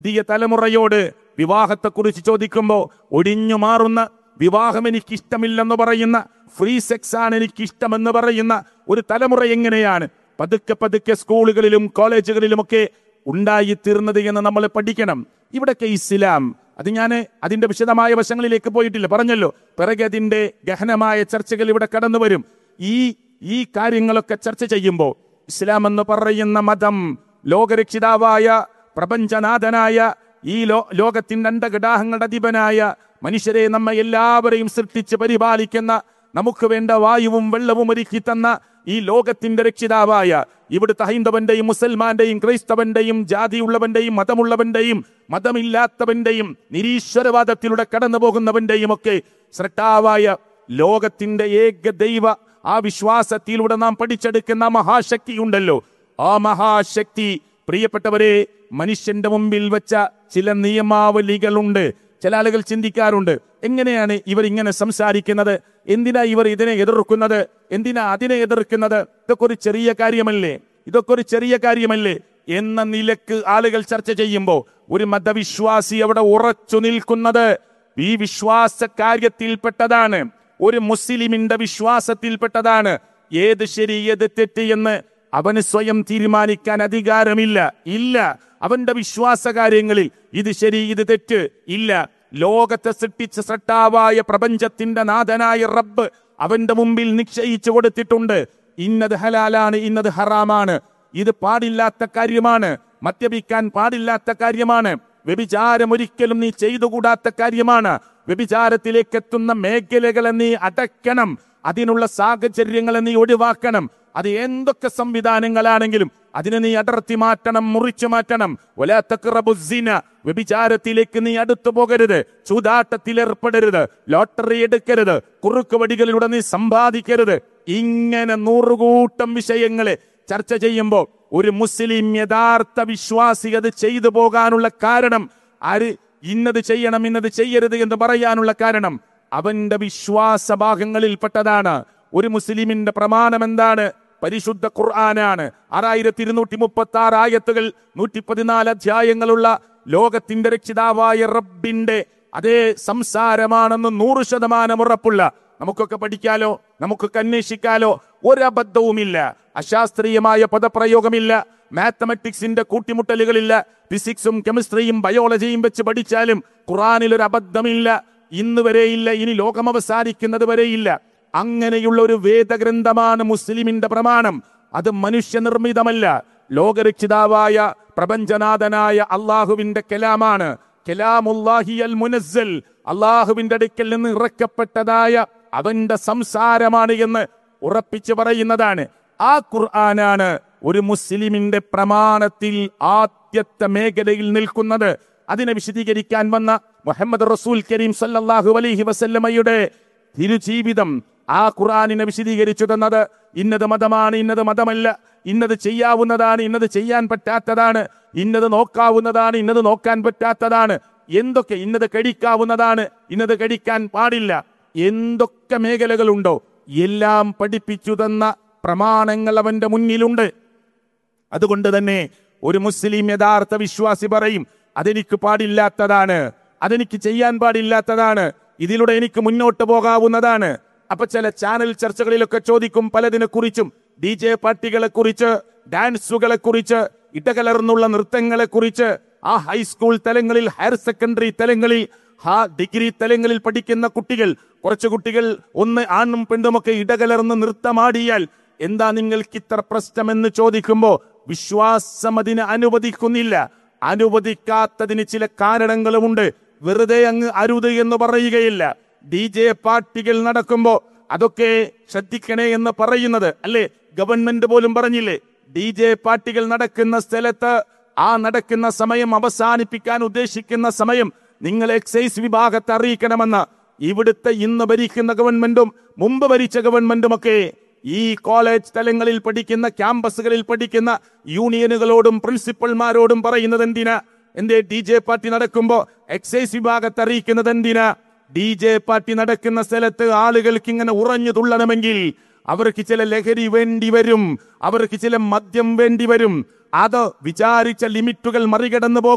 പുതിയ തലമുറയോട് വിവാഹത്തെക്കുറിച്ച് ചോദിക്കുമ്പോൾ ഒടിഞ്ഞു മാറുന്ന വിവാഹം എനിക്ക് ഇഷ്ടമില്ലെന്ന് പറയുന്ന ഫ്രീ സെക്സ് ആണ് എനിക്ക് ഇഷ്ടമെന്ന് പറയുന്ന ഒരു തലമുറ എങ്ങനെയാണ് പതുക്കെ പതുക്കെ സ്കൂളുകളിലും കോളേജുകളിലുമൊക്കെ ഉണ്ടായിത്തീർന്നത് എന്ന് നമ്മൾ പഠിക്കണം ഇവിടൊക്കെ ഇസ്ലാം അത് ഞാൻ അതിന്റെ വിശദമായ വശങ്ങളിലേക്ക് പോയിട്ടില്ല പറഞ്ഞല്ലോ പിറകെ അതിന്റെ ഗഹനമായ ചർച്ചകൾ ഇവിടെ കടന്നു വരും ഈ ഈ കാര്യങ്ങളൊക്കെ ചർച്ച ചെയ്യുമ്പോൾ ഇസ്ലാം എന്ന് പറയുന്ന മതം ലോകരക്ഷിതാവായ പ്രപഞ്ചനാഥനായ ഈ ലോ ലോകത്തിന്റെ അണ്ടഘടാഹങ്ങളുടെ അധിപനായ മനുഷ്യരെ നമ്മെ എല്ലാവരെയും സൃഷ്ടിച്ച് പരിപാലിക്കുന്ന നമുക്ക് വേണ്ട വായുവും വെള്ളവും ഒരുക്കി തന്ന ഈ ലോകത്തിന്റെ രക്ഷിതാവായ ഇവിടുത്തെ ഹൈന്ദവന്റെയും മുസൽമാന്റെയും ക്രൈസ്തവന്റെയും ജാതിയുള്ളവന്റെയും മതമുള്ളവന്റെയും മതമില്ലാത്തവന്റെയും നിരീശ്വരവാദത്തിലൂടെ കടന്നു പോകുന്നവന്റെയും ഒക്കെ സൃഷ്ടാവായ ലോകത്തിന്റെ ഏക ദൈവ ആ വിശ്വാസത്തിലൂടെ നാം പഠിച്ചെടുക്കുന്ന മഹാശക്തി ഉണ്ടല്ലോ ആ മഹാശക്തി പ്രിയപ്പെട്ടവരെ മനുഷ്യന്റെ മുമ്പിൽ വെച്ച ചില നിയമാവലികളുണ്ട് ചില ആളുകൾ ചിന്തിക്കാറുണ്ട് എങ്ങനെയാണ് ഇവർ ഇങ്ങനെ സംസാരിക്കുന്നത് എന്തിനാ ഇവർ ഇതിനെ എതിർക്കുന്നത് എന്തിനാ അതിനെ എതിർക്കുന്നത് ഇതൊക്കെ ഒരു ചെറിയ കാര്യമല്ലേ ഇതൊക്കെ ഒരു ചെറിയ കാര്യമല്ലേ എന്ന നിലക്ക് ആളുകൾ ചർച്ച ചെയ്യുമ്പോൾ ഒരു മതവിശ്വാസി അവിടെ ഉറച്ചു നിൽക്കുന്നത് ഈ വിശ്വാസ കാര്യത്തിൽപ്പെട്ടതാണ് ഒരു മുസ്ലിമിന്റെ വിശ്വാസത്തിൽപ്പെട്ടതാണ് ഏത് ശരി ഏത് തെറ്റ് എന്ന് അവന് സ്വയം തീരുമാനിക്കാൻ അധികാരമില്ല ഇല്ല അവന്റെ വിശ്വാസ കാര്യങ്ങളിൽ ഇത് ശരി ഇത് തെറ്റ് ഇല്ല ലോകത്തെ സൃഷ്ടിച്ച സൃഷ്ടാവായ പ്രപഞ്ചത്തിന്റെ നാഥനായ റബ്ബ് അവന്റെ മുമ്പിൽ നിശ്ചയിച്ചു കൊടുത്തിട്ടുണ്ട് ഇന്നത് ഹലാലാണ് ഇന്നത് ഹറാമാണ് ഇത് പാടില്ലാത്ത കാര്യമാണ് മദ്യപിക്കാൻ പാടില്ലാത്ത കാര്യമാണ് വ്യഭിചാരം ഒരിക്കലും നീ ചെയ്തുകൂടാത്ത കാര്യമാണ് വ്യഭിചാരത്തിലേക്ക് എത്തുന്ന മേഖലകളെ നീ അടയ്ക്കണം അതിനുള്ള സാഹചര്യങ്ങളെ നീ ഒഴിവാക്കണം അത് എന്തൊക്കെ സംവിധാനങ്ങളാണെങ്കിലും അതിനെ നീ അടർത്തി മാറ്റണം മുറിച്ചു മാറ്റണം ഒലാത്തക്കിറബുസിന വ്യഭിചാരത്തിലേക്ക് നീ അടുത്തു പോകരുത് ചൂതാട്ടത്തിൽ ഏർപ്പെടരുത് ലോട്ടറി എടുക്കരുത് കുറുക്ക് വടികളിലൂടെ നീ സമ്പാദിക്കരുത് ഇങ്ങനെ നൂറുകൂട്ടം വിഷയങ്ങളെ ചർച്ച ചെയ്യുമ്പോൾ ഒരു മുസ്ലിം യഥാർത്ഥ വിശ്വാസി അത് ചെയ്തു പോകാനുള്ള കാരണം ആര് ഇന്നത് ചെയ്യണം ഇന്നത് ചെയ്യരുത് എന്ന് പറയാനുള്ള കാരണം അവന്റെ വിശ്വാസ ഭാഗങ്ങളിൽപ്പെട്ടതാണ് ഒരു മുസ്ലിമിന്റെ പ്രമാണം എന്താണ് പരിശുദ്ധ ഖുർആനാണ് ആറായിരത്തി ഇരുന്നൂറ്റി മുപ്പത്തി ആറ് ആയത്തുകൾ നൂറ്റി പതിനാല് അധ്യായങ്ങളുള്ള ലോകത്തിന്റെ രക്ഷിതാവായ റബ്ബിന്റെ അതേ സംസാരമാണെന്ന് നൂറ് ശതമാനം ഉറപ്പുള്ള നമുക്കൊക്കെ പഠിക്കാലോ നമുക്കൊക്കെ അന്വേഷിക്കാലോ ഒരബദ്ധവുമില്ല അശാസ്ത്രീയമായ പദപ്രയോഗമില്ല മാത്തമെറ്റിക്സിന്റെ കൂട്ടിമുട്ടലുകളില്ല ഫിസിക്സും കെമിസ്ട്രിയും ബയോളജിയും വെച്ച് പഠിച്ചാലും ഖുറാനിൽ ഒരു അബദ്ധമില്ല ഇന്ന് വരെയില്ല ഇനി ലോകം അവസാനിക്കുന്നത് വരെയില്ല അങ്ങനെയുള്ള ഒരു വേദഗ്രന്ഥമാണ് മുസ്ലിമിന്റെ പ്രമാണം അത് മനുഷ്യനിർമ്മിതമല്ല ലോകരക്ഷിതാവായ പ്രപഞ്ചനാഥനായ അള്ളാഹുവിന്റെ കലാമാണ് കലാമുല്ലാഹി അൽ മുനസ്സൽ അള്ളാഹുവിന്റെ അടുക്കൽ നിന്ന് ഇറക്കപ്പെട്ടതായ അവന്റെ സംസാരമാണ് എന്ന് ഉറപ്പിച്ചു പറയുന്നതാണ് ആ ഖുർആനാണ് ഒരു മുസ്ലിമിന്റെ പ്രമാണത്തിൽ ആദ്യത്തെ മേഖലയിൽ നിൽക്കുന്നത് അതിനെ വിശദീകരിക്കാൻ വന്ന മുഹമ്മദ് റസൂൽ കരീം സല്ലല്ലാഹു അലൈഹി വസല്ലമയുടെ തിരുജീവിതം ആ ഖുർആനിനെ വിശദീകരിച്ചു തന്നത് ഇന്നത് മതമാണ് ഇന്നത് മതമല്ല ഇന്നത് ചെയ്യാവുന്നതാണ് ഇന്നത് ചെയ്യാൻ പറ്റാത്തതാണ് ഇന്നത് നോക്കാവുന്നതാണ് ഇന്നത് നോക്കാൻ പറ്റാത്തതാണ് എന്തൊക്കെ ഇന്നത് കഴിക്കാവുന്നതാണ് ഇന്നത് കഴിക്കാൻ പാടില്ല എന്തൊക്കെ മേഖലകളുണ്ടോ എല്ലാം പഠിപ്പിച്ചു തന്ന പ്രമാണങ്ങൾ അവന്റെ മുന്നിലുണ്ട് അതുകൊണ്ട് തന്നെ ഒരു മുസ്ലിം യഥാർത്ഥ വിശ്വാസി പറയും അതെനിക്ക് പാടില്ലാത്തതാണ് അതെനിക്ക് ചെയ്യാൻ പാടില്ലാത്തതാണ് ഇതിലൂടെ എനിക്ക് മുന്നോട്ട് പോകാവുന്നതാണ് അപ്പൊ ചില ചാനൽ ചർച്ചകളിലൊക്കെ ചോദിക്കും പലതിനെ കുറിച്ചും ഡി ജെ പാർട്ടികളെ കുറിച്ച് ഡാൻസുകളെ കുറിച്ച് ഇടകലർന്നുള്ള നൃത്തങ്ങളെ കുറിച്ച് ആ ഹൈസ്കൂൾ തലങ്ങളിൽ ഹയർ സെക്കൻഡറി തലങ്ങളിൽ ആ ഡിഗ്രി തലങ്ങളിൽ പഠിക്കുന്ന കുട്ടികൾ കുറച്ച് കുട്ടികൾ ഒന്ന് ആണും പെണ്ണുമൊക്കെ ഇടകലർന്ന് നൃത്തമാടിയാൽ എന്താ നിങ്ങൾക്ക് ഇത്ര പ്രശ്നമെന്ന് ചോദിക്കുമ്പോ വിശ്വാസം അതിന് അനുവദിക്കുന്നില്ല അനുവദിക്കാത്തതിന് ചില കാരണങ്ങളുമുണ്ട് വെറുതെ അങ്ങ് അരുത് എന്ന് പറയുകയില്ല ഡി ജെ പാർട്ടികൾ നടക്കുമ്പോ അതൊക്കെ ശ്രദ്ധിക്കണേ എന്ന് പറയുന്നത് അല്ലേ ഗവൺമെന്റ് പോലും പറഞ്ഞില്ലേ ഡി ജെ പാർട്ടികൾ നടക്കുന്ന സ്ഥലത്ത് ആ നടക്കുന്ന സമയം അവസാനിപ്പിക്കാൻ ഉദ്ദേശിക്കുന്ന സമയം നിങ്ങൾ എക്സൈസ് വിഭാഗത്തെ അറിയിക്കണമെന്ന് ഇവിടുത്തെ ഇന്ന് ഭരിക്കുന്ന ഗവൺമെന്റും മുമ്പ് ഭരിച്ച ഗവൺമെന്റും ഒക്കെ ഈ കോളേജ് തലങ്ങളിൽ പഠിക്കുന്ന ക്യാമ്പസുകളിൽ പഠിക്കുന്ന യൂണിയനുകളോടും പ്രിൻസിപ്പൽമാരോടും പറയുന്നത് എന്തിനാ എന്റെ ഡി ജെ പാർട്ടി നടക്കുമ്പോ എക്സൈസ് വിഭാഗത്തെ അറിയിക്കുന്നത് എന്തിനാ ഡി ജെ പാർട്ടി നടക്കുന്ന സ്ഥലത്ത് ആളുകൾക്ക് ഇങ്ങനെ ഉറഞ്ഞു തുള്ളണമെങ്കിൽ അവർക്ക് ചില ലഹരി വേണ്ടി വരും അവർക്ക് ചില മദ്യം വേണ്ടി വരും അത് വിചാരിച്ച ലിമിറ്റുകൾ മറികടന്നു പോകും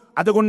അതുകൊണ്ട്